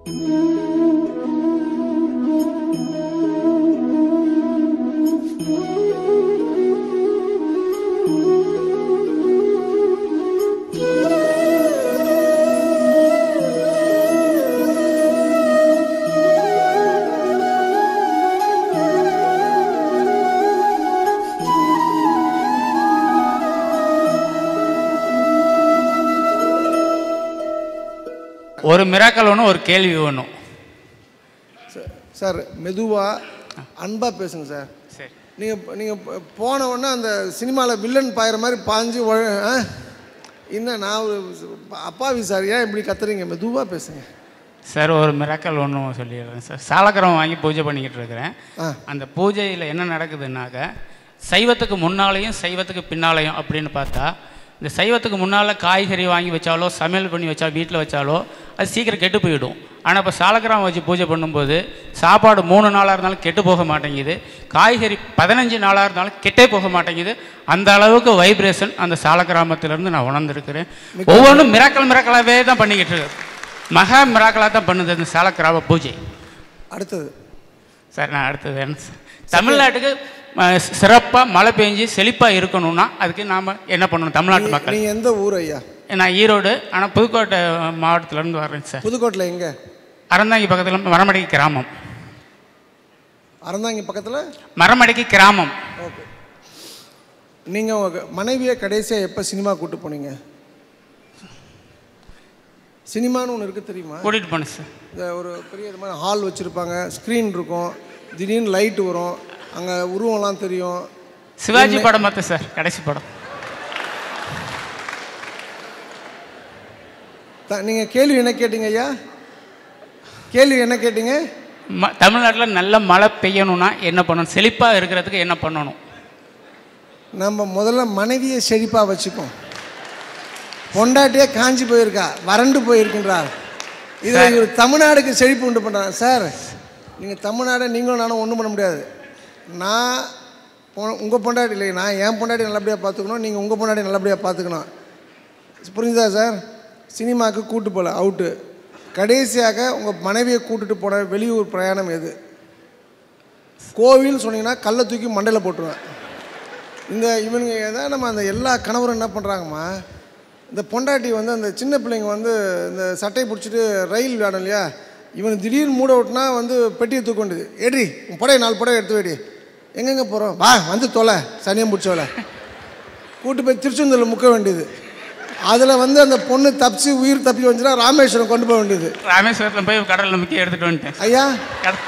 ஒரு மிராக்கல் ஒன்று ஒரு கேள்வி ஒன்றும் சார், சார் மெதுவாக அன்பாக பேசுங்க சார் சரி நீங்கள் நீங்கள் போன உடனே அந்த சினிமாவில் வில்லன் பாயிற மாதிரி பாஞ்சு ஒழ- ஆ? என்ன நான் ஒரு அப்பாவி சார் ஏன் இப்படி கத்துறீங்க மெதுவாக பேசுங்க சார் ஒரு மிராக்கல் ஒன்று சொல்லிடுறேன் சார் சாலக்கிரம் வாங்கி பூஜை பண்ணிக்கிட்டு இருக்கிறேன் ஆ அந்த பூஜையில் என்ன நடக்குதுன்னாக்க சைவத்துக்கு முன்னாலேயும் சைவத்துக்கு பின்னாலேயும் அப்படின்னு பார்த்தா இந்த சைவத்துக்கு முன்னால் காய்கறி வாங்கி வச்சாலோ சமையல் பண்ணி வச்சா வீட்டில் வச்சாலோ அது சீக்கிரம் கெட்டு போயிடும் ஆனால் இப்போ சாலக்கிராமம் வச்சு பூஜை பண்ணும்போது சாப்பாடு மூணு நாளாக இருந்தாலும் கெட்டு போக மாட்டேங்குது காய்கறி பதினஞ்சு நாளாக இருந்தாலும் கெட்டே போக மாட்டேங்குது அந்த அளவுக்கு வைப்ரேஷன் அந்த சாலக்கிராமத்திலேருந்து நான் உணர்ந்திருக்கிறேன் ஒவ்வொன்றும் மிராக்கல் மிராக்கலாகவே தான் பண்ணிக்கிட்டு இருக்கு மகா மிராக்கலாக தான் பண்ணுது இந்த சாலக்கிராம பூஜை அடுத்தது சார் நான் அடுத்தது என்ன சார் தமிழ்நாட்டுக்கு சிறப்பாக மழை பெஞ்சு செழிப்பாக இருக்கணும்னா அதுக்கு நாம் என்ன பண்ணணும் தமிழ்நாட்டு மக்கள் நீங்கள் எந்த ஊர் ஐயா நான் ஈரோடு ஆனால் புதுக்கோட்டை மாவட்டத்திலேருந்து வர்றேன் சார் புதுக்கோட்டையில் எங்கே அறந்தாங்கி பக்கத்தில் மரமடைக்கு கிராமம் அறந்தாங்கி பக்கத்தில் மரமடைக்கு கிராமம் ஓகே நீங்கள் உங்கள் மனைவியை கடைசியாக எப்போ சினிமா கூட்டு போனீங்க சினிமான்னு ஒன்று இருக்குது தெரியுமா கூட்டிகிட்டு போனேன் சார் இந்த ஒரு பெரிய இது மாதிரி ஹால் வச்சுருப்பாங்க ஸ்க்ரீன் இருக்கும் திடீர்னு லைட் வரும் அங்கே உருவம்லாம் தெரியும் சிவாஜி படம் பார்த்தேன் சார் கடைசி படம் த நீங்கள் கேள்வி என்ன கேட்டீங்க ஐயா கேள்வி என்ன கேட்டீங்க ம தமிழ்நாட்டில் நல்ல மழை பெய்யணும்னா என்ன பண்ணணும் செழிப்பாக இருக்கிறதுக்கு என்ன பண்ணணும் நம்ம முதல்ல மனைவியை செழிப்பாக வச்சுப்போம் பொண்டாட்டியே காஞ்சி போயிருக்கா வறண்டு போயிருக்கின்றார் இதை இவர் தமிழ்நாடுக்கு செழிப்பு உண்டு பண்ணுறாங்க சார் நீங்கள் தமிழ்நாடை நீங்களும் நானும் ஒன்றும் பண்ண முடியாது நான் உங்கள் பொண்டாட்டி இல்லை நான் என் பொண்டாட்டி நல்லபடியாக பார்த்துக்கணும் நீங்கள் உங்கள் பொண்டாட்டி நல்லபடியாக பார்த்துக்கணும் புரிஞ்சுதா சார் சினிமாவுக்கு கூட்டு போகல அவுட்டு கடைசியாக உங்கள் மனைவியை கூட்டிட்டு போன வெளியூர் பிரயாணம் எது கோவில் சொன்னீங்கன்னா கல்லை தூக்கி மண்டையில் போட்டுருவேன் இந்த இவனுங்க ஏதாவது நம்ம அந்த எல்லா கணவரும் என்ன பண்ணுறாங்கம்மா இந்த பொண்டாட்டி வந்து அந்த சின்ன பிள்ளைங்க வந்து இந்த சட்டையை பிடிச்சிட்டு ரயில் விளையாடும் இல்லையா இவன் திடீர்னு மூட விட்டுனா வந்து பெட்டியை தூக்க வேண்டியது ஏடி உன் புடவை நாலு புடவை எடுத்து வேடி எங்கெங்கே போகிறோம் வா வந்து தொலை சனியம் பிடிச்சவள கூட்டு போய் திருச்செந்தூரில் முக்க வேண்டியது அதில் வந்து அந்த பொண்ணு தப்பிச்சு உயிர் தப்பி வந்துச்சுன்னா ராமேஸ்வரம் கொண்டு போக வேண்டியது ராமேஸ்வரத்தில் போய் கடலில் முக்கிய எடுத்துகிட்டு வந்துட்டேன் ஐயா கட-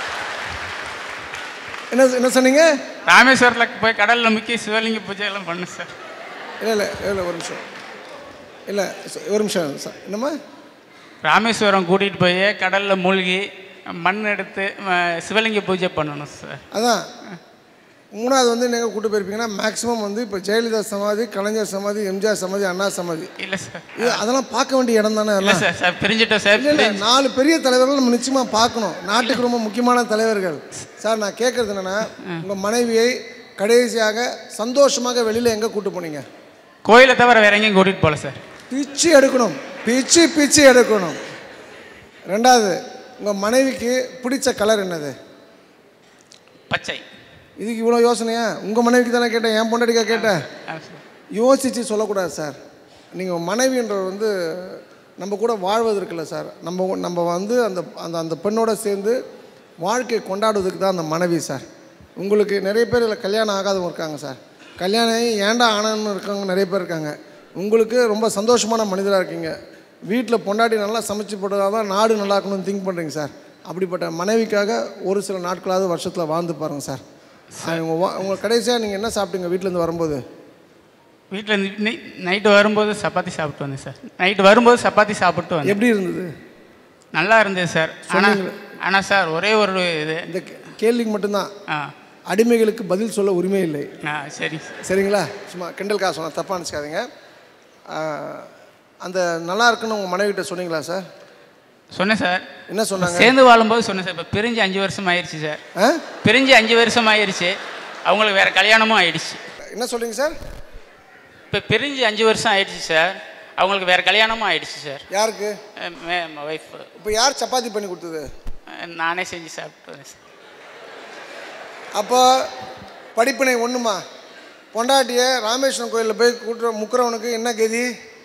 என்ன என்ன சொன்னீங்க ராமேஸ்வரத்தில் போய் கடலில் முக்கிய சிவலிங்க பூஜை எல்லாம் பண்ணேன் சார் இல்லை இல்லை இல்லை ஒரு நிமிஷம் இல்லை ச- ஒரு நிமிஷம் ச- என்னம்மா ராமேஸ்வரம் கூட்டிகிட்டு போய் கடலில் மூழ்கி மண் எடுத்து அஹ், சிவலிங்க பூஜை பண்ணணும் சார் அதான் மூணாவது வந்து நீங்கள் கூட்டு போயிருப்பீங்கன்னா மேக்ஸிமம் வந்து இப்போ ஜெயலலிதா சமாதி கலைஞர் சமாதி எம்ஜிஆர் சமாதி அண்ணா சமாதி இல்லை சார் இது அதெல்லாம் பார்க்க வேண்டிய இடம் தானே இல்லை எல்லாம் சார் சார் பிரிஞ்சுட்டோம் சார் இல்லை இல்லை நாலு பெரிய தலைவர்கள் நம்ம நிச்சயமாக பார்க்கணும் நாட்டுக்கு ரொம்ப முக்கியமான தலைவர்கள் சார் நான் கேட்குறது என்னென்னா உங்கள் மனைவியை கடைசியாக சந்தோஷமாக வெளியில் எங்கே கூட்டு போனீங்க கோயிலை தவிர வேற எங்கேயும் கூட்டிகிட்டு போகல சார் பிச்சு எடுக்கணும் பிச்சு பிச்சு எடுக்கணும் ரெண்டாவது உங்கள் மனைவிக்கு பிடிச்ச கலர் என்னது பச்சை இதுக்கு இவ்வளோ யோசனையா உங்கள் மனைவிக்கு தானே கேட்டேன் என் பொண்டாட்டிக்கா கேட்டேன் ஆ, சார். யோசித்து சொல்லக்கூடாது சார் நீங்கள் மனைவின்றவர் வந்து நம்ம கூட வாழ்வது இருக்குல்ல சார் நம்ம நம்ம வந்து அந்த அந்த அந்த பெண்ணோட சேர்ந்து வாழ்க்கையை கொண்டாடுவதுக்கு தான் அந்த மனைவி சார் உங்களுக்கு நிறைய பேர் இதில் கல்யாணம் ஆகாதவங்க இருக்காங்க சார் கல்யாணம் ஆகி ஏன்டா ஆனன்னு இருக்கவங்க நிறைய பேர் இருக்காங்க உங்களுக்கு ரொம்ப சந்தோஷமான மனிதராக இருக்கீங்க வீட்டில் பொண்டாட்டி நல்லா சமைச்சு போட்டதாக தான் நாடு நல்லா இருக்கணும்னு திங்க் பண்ணுறீங்க சார் அப்படிப்பட்ட மனைவிக்காக ஒரு சில நாட்களாவது வருஷத்தில் வாழ்ந்து பாருங்கள் சார் உங்கள் வா உங்கள் கடைசியாக நீங்கள் என்ன சாப்பிட்டீங்க வீட்டிலேருந்து வரும்போது வீட்டில் இருந்து நைட்டு வரும்போது சப்பாத்தி சாப்பிட்டு வந்தேன் சார் நைட்டு வரும்போது சப்பாத்தி சாப்பிட்டு வந்தேன் எப்படி இருந்தது நல்லா இருந்தது சார் ஆனால் ஆனால் சார் ஒரே ஒரு இது இந்த கே- கேள்விக்கு மட்டும்தான் ஆ அடிமைகளுக்கு பதில் சொல்ல உரிமை இல்லை ஆ சரி சார் சரிங்களா சும்மா கிண்டல்காக சொன்ன தப்பாக நினச்சிக்காதீங்க அந்த நல்லா இருக்குன்னு உங்கள் மனைவிட்ட சொன்னீங்களா சார் சொன்னேன் சார் என்ன சொன்னாங்க சேர்ந்து வாழும்போது சொன்னேன் சார் இப்போ பிரிஞ்சு அஞ்சு வருஷம் ஆயிடுச்சு சார் ஆ பிரிஞ்சு அஞ்சு வருஷம் ஆயிடுச்சு அவங்களுக்கு வேற கல்யாணமும் ஆயிடுச்சு என்ன சொல்றீங்க சார் இப்போ பிரிஞ்சு அஞ்சு வருஷம் ஆயிடுச்சு சார் அவங்களுக்கு வேறு கல்யாணமும் ஆயிடுச்சு சார் யாருக்கு ஒய்ஃப் இப்போ யார் சப்பாத்தி பண்ணி கொடுத்தது நானே செஞ்சு சாப்பிட்டேன் சார் அப்போ படிப்பினை ஒன்றுமா பொண்டாட்டியை ராமேஸ்வரம் கோயிலில் போய் கூட்டுற முக்குறவனுக்கு என்ன கதி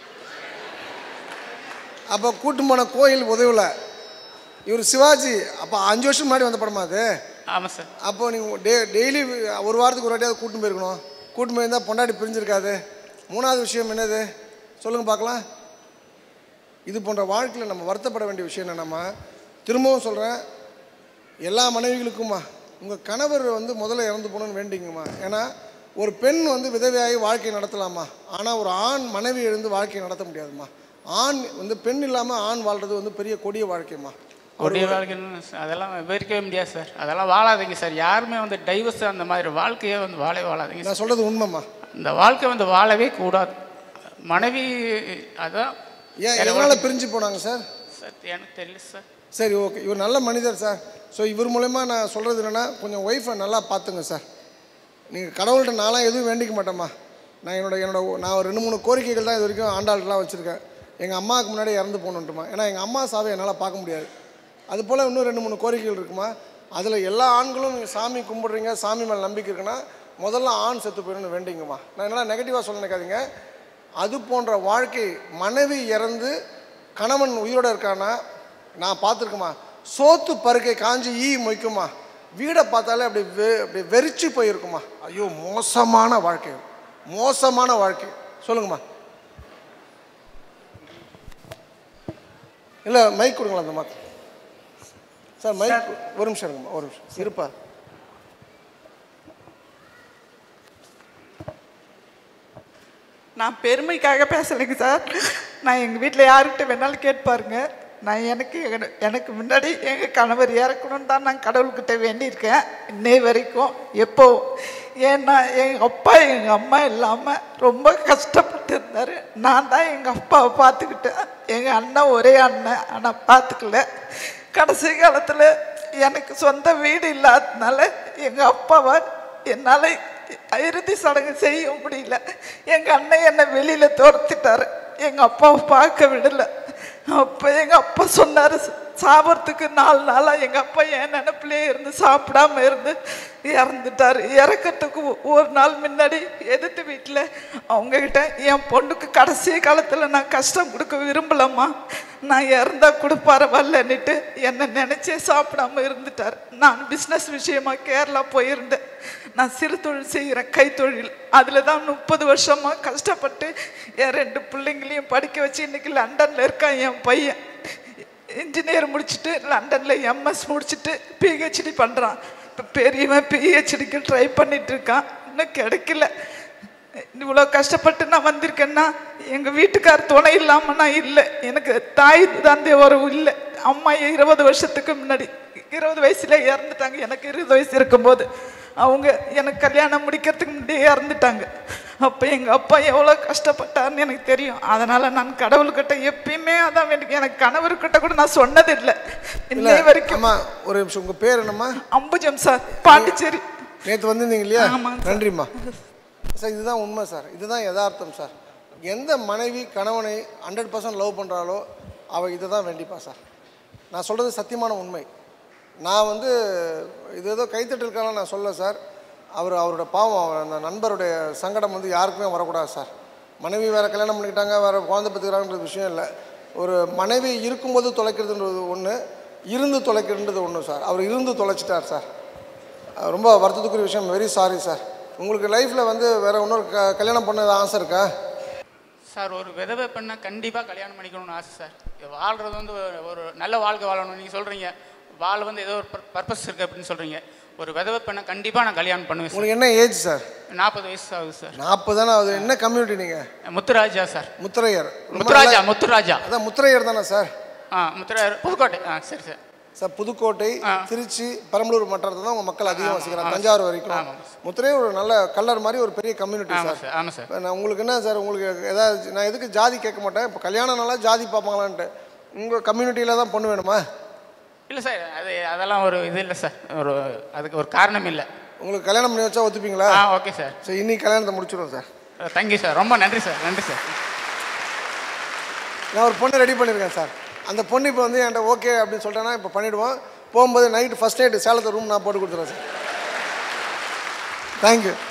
அப்போ கூட்டு போன கோயில் உதவல இவர் சிவாஜி அப்போ அஞ்சு வருஷம் முன்னாடி வந்த படமா அது ஆமாம் சார் அப்போ நீங்கள் டே டெய்லி ஒரு வாரத்துக்கு ஒரு வாட்டியாவது கூட்டு போயிருக்கணும் கூட்டு போயிருந்தால் பொண்டாட்டி பிரிஞ்சிருக்காது மூணாவது விஷயம் என்னது சொல்லுங்கள் பார்க்கலாம் இது போன்ற வாழ்க்கையில் நம்ம வருத்தப்பட வேண்டிய விஷயம் என்னென்னம்மா திரும்பவும் சொல்கிறேன் எல்லா மனைவிகளுக்குமா உங்கள் கணவர் வந்து முதல்ல இறந்து போகணும்னு வேண்டிங்கம்மா ஏன்னா ஒரு பெண் வந்து விதவையாகி வாழ்க்கை நடத்தலாமா ஆனால் ஒரு ஆண் மனைவி எழுந்து வாழ்க்கையை நடத்த முடியாதும்மா ஆண் வந்து பெண் இல்லாமல் ஆண் வாழ்றது வந்து பெரிய கொடிய வாழ்க்கைம்மா கொடிய வாழ்க்கைன்னு ச- அதெல்லாம் விவரிக்கவே முடியாது சார் அதெல்லாம் வாழாதீங்க சார் யாருமே வந்து டைவர்ஸ் அந்த மாதிரி வாழ்க்கையே வந்து வாழவே வாழாதீங்க சார் நான் சொல்கிறது உண்மைம்மா இந்த வாழ்க்கை வந்து வாழவே கூடாது மனைவி அதான் ஏன் எதனால் பிரிஞ்சு போனாங்க சார் சார் எனக்கு தெரியல சார் சரி ஓகே இவர் நல்ல மனிதர் சார் ஸோ இவர் மூலயமா நான் சொல்கிறது என்னென்னா கொஞ்சம் ஒய்ஃபை நல்லா பார்த்துங்க சார் நீங்கள் கடவுள்கிட்ட நான்லாம் எதுவும் வேண்டிக்க மாட்டேம்மா நான் என்னோட என்னோட நான் ஒரு ரெண்டு மூணு கோரிக்கைகள் தான் இது வரைக்கும் ஆண்டாள்லாம் வச்சுருக்கேன் எங்கள் அம்மாவுக்கு முன்னாடி இறந்து போகணுன்ட்டுமா ஏன்னா எங்கள் அம்மா சாவை என்னால் பார்க்க முடியாது அது போல் இன்னும் ரெண்டு மூணு கோரிக்கைகள் இருக்குமா அதில் எல்லா ஆண்களும் நீங்கள் சாமி கும்பிடுறீங்க சாமி மேலே நம்பிக்கை இருக்குன்னா முதல்ல ஆண் செத்து போயிடணும்னு வேண்டிங்கம்மா நான் என்ன நெகட்டிவாக சொல்ல நினைக்காதீங்க அது போன்ற வாழ்க்கை மனைவி இறந்து கணவன் உயிரோட இருக்கானா நான் பார்த்துருக்கேம்மா சோத்து பருக்கை காஞ்சி ஈ மொய்க்குமா வீடை பார்த்தாலே அப்படி வெ அப்படி வெறிச்சு போயிருக்குமா ஐயோ மோசமான வாழ்க்கை மோசமான வாழ்க்கை சொல்லுங்கம்மா இல்லை மைக் கொடுங்களா அந்த மாதிரி சார் மைக் ஒரு நிமிஷம் இருங்கம்மா ஒரு நிமிஷம் இருப்பா நான் பெருமைக்காக பேசலைங்க சார் நான் எங்கள் வீட்டில் யாருக்கிட்ட வேணாலும் கேட்பாருங்க நான் எனக்கு எங்க- எனக்கு முன்னாடி எங்கள் கணவர் இறக்கணும்னு தான் நான் கடவுள்கிட்ட வேண்டியிருக்கேன் இன்னை வரைக்கும் எப்போ ஏன்னா எங்கள் அப்பா எங்கள் அம்மா இல்லாமல் ரொம்ப கஷ்டப்பட்டு இருந்தார் நான் தான் எங்கள் அப்பாவை பார்த்துக்கிட்டேன் எங்கள் அண்ணன் ஒரே அண்ணன் ஆனால் பார்த்துக்கல கடைசி காலத்தில் எனக்கு சொந்த வீடு இல்லாததுனால எங்கள் அப்பாவை என்னால் இறுதி சடங்கு செய்ய முடியல எங்கள் அண்ணன் என்னை வெளியில் துரத்திட்டாரு எங்கள் அப்பாவை பார்க்க விடலை அப்போ எங்கள் அப்பா சொன்னார் சாப்பிட்றதுக்கு நாலு நாளாக எங்கள் அப்பா என் நினப்பிலே இருந்து சாப்பிடாம இருந்து இறந்துட்டார் இறக்கிறதுக்கு ஒ- ஒரு நாள் முன்னாடி எதிர்த்து வீட்டில் அவங்கக்கிட்ட என் பொண்ணுக்கு கடைசி காலத்தில் நான் கஷ்டம் கொடுக்க விரும்பலம்மா நான் இறந்தா கூட பரவாயில்லன்னுட்டு என்னை நினச்சே சாப்பிடாம இருந்துட்டார் நான் பிஸ்னஸ் விஷயமா கேரளா போயிருந்தேன் நான் சிறு தொழில் செய்கிறேன் கைத்தொழில் அதில் தான் முப்பது வருஷமாக கஷ்டப்பட்டு என் ரெண்டு பிள்ளைங்களையும் படிக்க வச்சு இன்னைக்கு லண்டனில் இருக்கான் என் பையன் இன்ஜினியர் முடிச்சுட்டு லண்டனில் எம்எஸ் முடிச்சுட்டு பிஹெச்டி பண்ணுறான் இப்போ பெரியவன் பிஹெச்டிக்கு ட்ரை பண்ணிட்டு இருக்கான் இன்னும் கிடைக்கல இவ்வளோ கஷ்டப்பட்டு நான் வந்திருக்கேன்னா எங்கள் வீட்டுக்கார் துணை இல்லாமல் நான் இல்லை எனக்கு தாய் தந்தை ஒரு இல்லை அம்மா இருபது வருஷத்துக்கு முன்னாடி இருபது வயசுல இறந்துட்டாங்க எனக்கு இருபது வயசு இருக்கும்போது அவங்க எனக்கு கல்யாணம் முடிக்கிறதுக்கு முன்னாடியே இறந்துட்டாங்க அப்போ எங்கள் அப்பா எவ்வளோ கஷ்டப்பட்டாருன்னு எனக்கு தெரியும் அதனால் நான் கடவுள்கிட்ட எப்பயுமே அதான் வேண்டிய எனக்கு கணவர்கிட்ட கூட நான் சொன்னதில்லை இன்னை வரைக்கும் அம்மா ஒரு நிமிஷம் உங்கள் பேர் என்னம்மா அம்புஜம் சார் பாண்டிச்சேரி நேற்று வந்திருந்தீங்க இல்லையா ஆமாங்க சார். நன்றிம்மா சார் இதுதான் உண்மை சார் இதுதான் யதார்த்தம் சார் எந்த மனைவி கணவனை ஹண்ட்ரட் பர்சன்ட் லவ் பண்ணுறாளோ அவள் இதை தான் வேண்டிப்பா சார் நான் சொல்கிறது சத்தியமான உண்மை நான் வந்து இது ஏதோ கைத்தட்டலுக்காக நான் சொல்ல சார் அவர் அவரோட பாவம் அவர் அந்த நண்பருடைய சங்கடம் வந்து யாருக்குமே வரக்கூடாது சார் மனைவி வேறு கல்யாணம் பண்ணிக்கிட்டாங்க வேறு குழந்தை பெற்றுக்கிறாங்கன்றது விஷயம் இல்லை ஒரு மனைவி இருக்கும்போது தொலைக்கிறதுன்றது ஒன்று இருந்து தொலைக்கிறதுன்றது ஒன்று சார் அவர் இருந்து தொலைச்சிட்டார் சார் அஹ் ரொம்ப வருத்தத்துக்குரிய விஷயம் வெரி சாரி சார் உங்களுக்கு லைஃப்பில் வந்து வேறு இன்னொரு க கல்யாணம் பண்ண ஆசை இருக்கா சார் ஒரு விதவை பெண்ணை கண்டிப்பாக கல்யாணம் பண்ணிக்கணும்னு ஆசை சார் இது வாழ்கிறது வந்து ஒரு- ஒரு நல்ல வாழ்க்கை வாழணும் நீங்கள் சொல்கிறீங்க வாழ வந்து ஏதோ ஒரு பர்பஸ் இருக்குது அப்படின்னு சொல்கிறீங்க ஒரு விதவை பெண்ணை கண்டிப்பாக நான் கல்யாணம் பண்ணுவேன் சார் உங்களுக்கு என்ன ஏஜ் சார் நாற்பது வயசு ஆகுது சார் நாற்பது தானே அது என்ன கம்யூனிட்டி நீங்கள் முத்துராஜா சார் முத்திரையர் ரொம்ப முத்துராஜா நல்லா- முத்துராஜா அதான் முத்திரையர் தானே சார் ஆ முத்துராஜா புதுக்கோட்டை ஆ சரி சார் சார் புதுக்கோட்டை ஆ. திருச்சி பெரம்பலூர் மற்றத்தை தான் உங்கள் மக்கள் அதிகமாக ஆமா, வசிக்கிறாங்க ஆமா தஞ்சாவூர் சார். வரைக்கும் ஆமாம் முத்திரையர் ஒரு நல்ல கல்லர் மாதிரி ஒரு பெரிய கம்யூனிட்டி ஆமாம் சார் சார் ஆமாம் சார் இப்ப நான் உங்களுக்கு என்ன சார் உங்களுக்கு ஏதாவது நான் எதுக்கு ஜாதி கேட்க மாட்டேன் இப்போ கல்யாணம்னால ஜாதி பார்ப்பாங்களான்ட்டு உங்கள் கம்யூனிட்டியில் தான் பொண்ணு வேணுமா இல்லை சார் அது அதெல்லாம் ஒரு இது இல்லை சார் ஒரு அதுக்கு ஒரு காரணம் இல்லை உங்களுக்கு கல்யாணம் பண்ணி வச்சா ஒத்துப்பீங்களா ஆ ஓ ஓகே சார் சரி இன்னைக்கு கல்யாணத்தை முடிச்சிடுவோம் சார் தேங்க்யூ சார் ரொம்ப நன்றி சார் நன்றி சார் நான் ஒரு பொண்ணு ரெடி பண்ணியிருக்கேன் சார் அந்த பொண்ணு இப்போ வந்து என்கிட்ட ஓகே அப்படின்னு சொல்லிட்டேன்னா இப்போ பண்ணிவிடுவோம் போகும்போது நைட்டு ஃபஸ்ட் நைட்டு சேலத்து ரூம் நான் போட்டு கொடுத்துறேன் சார் தேங்க்யூ